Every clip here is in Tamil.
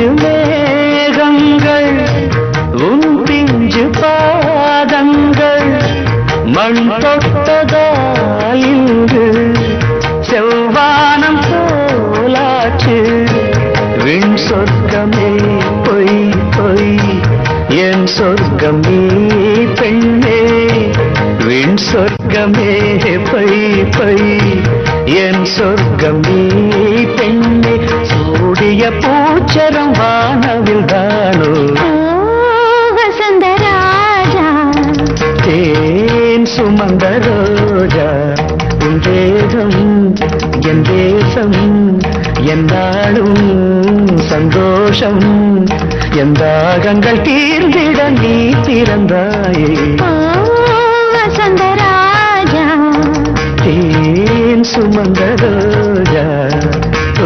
பிஞ்சு மேகங்கள் உன் பிஞ்சு பாதங்கள் மண் தொட்டதால் இங்கு செவ்வானம் போலாச்சு விண் சொர்க்கமே பொய் பொய் என் சொர்க்கமே பெண்ணே விண் சொர்க்கமே பொய் பொய் என் சொர்க்கமே பெண்ணே சூடிய பூச்சரம் வானவில் தானோ ஓ வசந்த ராஜா தேன் சுமந்த ரோஜா உன் தேகம் என் தேசம் என்னாலும் சந்தோஷம் என் தாகங்கள் தீர்ந்திட நீ பிறந்தாயே ஓ வசந்த ராஜா தேன் சுமந்த ரோஜா ஓ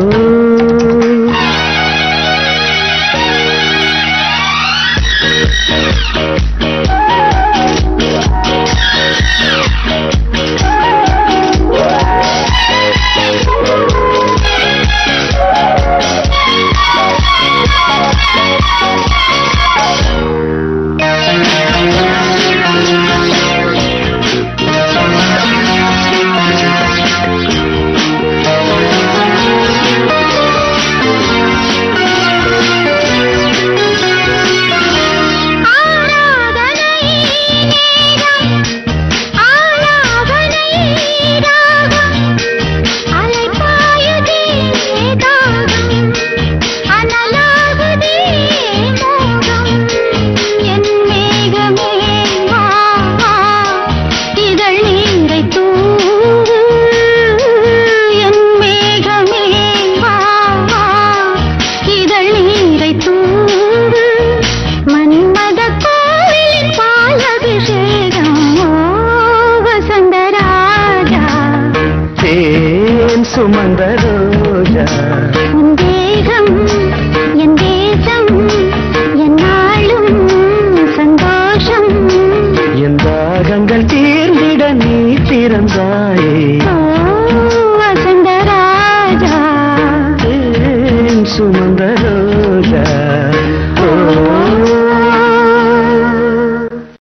ஆராதனை நேரம் ஆலாபனை ராகம் அலைபாயுதே தாகம் அனலாகுதே மோகம் என் மேகமே வா வா, இதழ் நீரை தூவு என் மேகமே வா வா, இதழ் நீரை தூவு மன்மத கோவிலின் பால் அபிஷேகம் ஓ வசந்த ராஜா தேன் சுமந்த ரோஜா உன்